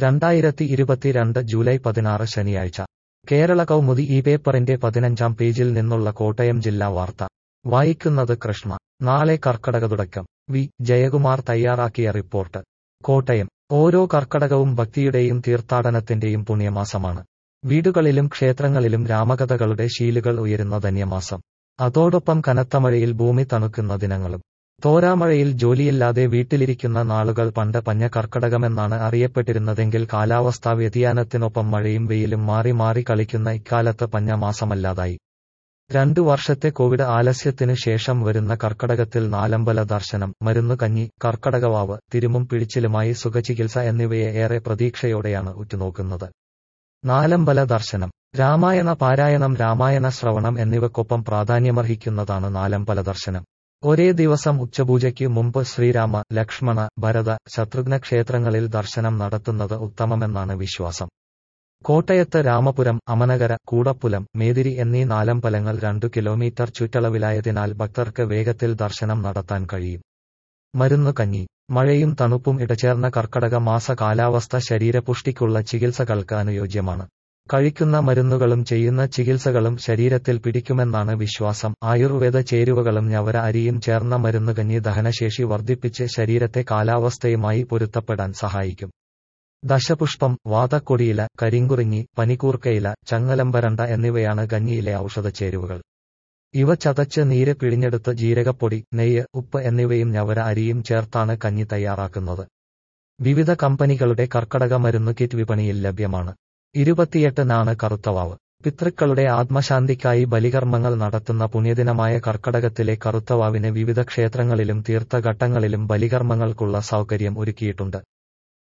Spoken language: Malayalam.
രണ്ടായിരത്തി ഇരുപത്തിരണ്ട് ജൂലൈ പതിനാറ് ശനിയാഴ്ച കേരള കൗമുദി ഈ പേപ്പറിന്റെ പതിനഞ്ചാം പേജിൽ നിന്നുള്ള കോട്ടയം ജില്ലാ വാർത്ത വായിക്കുന്നത് കൃഷ്ണ നാളെ കർക്കടക തുടക്കം വി ജയകുമാർ തയ്യാറാക്കിയ റിപ്പോർട്ട് കോട്ടയം ഓരോ കർക്കടകവും ഭക്തിയുടെയും തീർത്ഥാടനത്തിന്റെയും പുണ്യമാസമാണ് വീടുകളിലും ക്ഷേത്രങ്ങളിലും രാമകഥകളുടെ ശീലുകൾ ഉയരുന്ന ധന്യമാസം അതോടൊപ്പം കനത്ത മഴയിൽ ഭൂമി തണുക്കുന്ന ദിനങ്ങളും തോരാമഴയിൽ ജോലിയില്ലാതെ വീട്ടിലിരിക്കുന്ന നാളുകൾ പണ്ട് പഞ്ഞ കർക്കടകമെന്നാണ് അറിയപ്പെട്ടിരുന്നതെങ്കിൽ കാലാവസ്ഥാ വ്യതിയാനത്തിനൊപ്പം മഴയും വെയിലും മാറി മാറി കളിക്കുന്ന ഇക്കാലത്ത് പഞ്ഞ മാസമല്ലാതായി രണ്ടു വർഷത്തെ കോവിഡ് ആലസ്യത്തിനു ശേഷം വരുന്ന കർക്കടകത്തിൽ നാലമ്പല ദർശനം മരുന്നുകഞ്ഞി കർക്കടകവാവ് തിരുമും പിടിച്ചിലുമായി സുഖചികിത്സ എന്നിവയെ ഏറെ പ്രതീക്ഷയോടെയാണ് ഉറ്റുനോക്കുന്നത് നാലമ്പല ദർശനം രാമായണ പാരായണം രാമായണ ശ്രവണം എന്നിവയ്ക്കൊപ്പം പ്രാധാന്യമർഹിക്കുന്നതാണ് നാലമ്പല ദർശനം ഒരേ ദിവസം ഉച്ചപൂജയ്ക്ക് മുമ്പ് ശ്രീരാമ ലക്ഷ്മണ ഭരത ശത്രുഘ്ന ക്ഷേത്രങ്ങളിൽ ദർശനം നടത്തുന്നത് ഉത്തമമെന്നാണ് വിശ്വാസം കോട്ടയത്ത് രാമപുരം അമനകര കൂടപ്പുലം മേതിരി എന്നീ നാലമ്പലങ്ങൾ രണ്ടു കിലോമീറ്റർ ചുറ്റളവിലായതിനാൽ ഭക്തർക്ക് വേഗത്തിൽ ദർശനം നടത്താൻ കഴിയും മരുന്നുകഞ്ഞി മഴയും തണുപ്പും ഇടചേർന്ന കർക്കടക മാസ കാലാവസ്ഥ ശരീരപുഷ്ടിക്കുള്ള ചികിത്സകൾക്ക് അനുയോജ്യമാണ് കഴിക്കുന്ന മരുന്നുകളും ചെയ്യുന്ന ചികിത്സകളും ശരീരത്തിൽ പിടിക്കുമെന്നാണ് വിശ്വാസം ആയുർവേദ ചേരുവകളും ഞവര അരിയും ചേർന്ന മരുന്നുകഞ്ഞി ദഹനശേഷി വർദ്ധിപ്പിച്ച് ശരീരത്തെ കാലാവസ്ഥയുമായി പൊരുത്തപ്പെടാൻ സഹായിക്കും ദശപുഷ്പം വാതക്കൊടിയില കരിങ്കുറിഞ്ഞി പനിക്കൂർക്കയില ചങ്ങലമ്പരണ്ട എന്നിവയാണ് കഞ്ഞിയിലെ ഔഷധച്ചേരുവകൾ ഇവ ചതച്ച് നീര് പിഴിഞ്ഞെടുത്ത് ജീരകപ്പൊടി നെയ്യ് ഉപ്പ് എന്നിവയും ഞവര അരിയും ചേർത്താണ് കഞ്ഞി തയ്യാറാക്കുന്നത് വിവിധ കമ്പനികളുടെ കർക്കടക മരുന്ന് കിറ്റ് വിപണിയിൽ ലഭ്യമാണ് ഇരുപത്തിയെട്ടിനാണ് കറുത്തവാവ് പിതൃക്കളുടെ ആത്മശാന്തിക്കായി ബലികർമ്മങ്ങൾ നടത്തുന്ന പുണ്യദിനമായ കർക്കടകത്തിലെ കറുത്തവാവിന് വിവിധ ക്ഷേത്രങ്ങളിലും തീർത്ഥഘട്ടങ്ങളിലും ബലികർമ്മങ്ങൾക്കുള്ള സൗകര്യം ഒരുക്കിയിട്ടുണ്ട്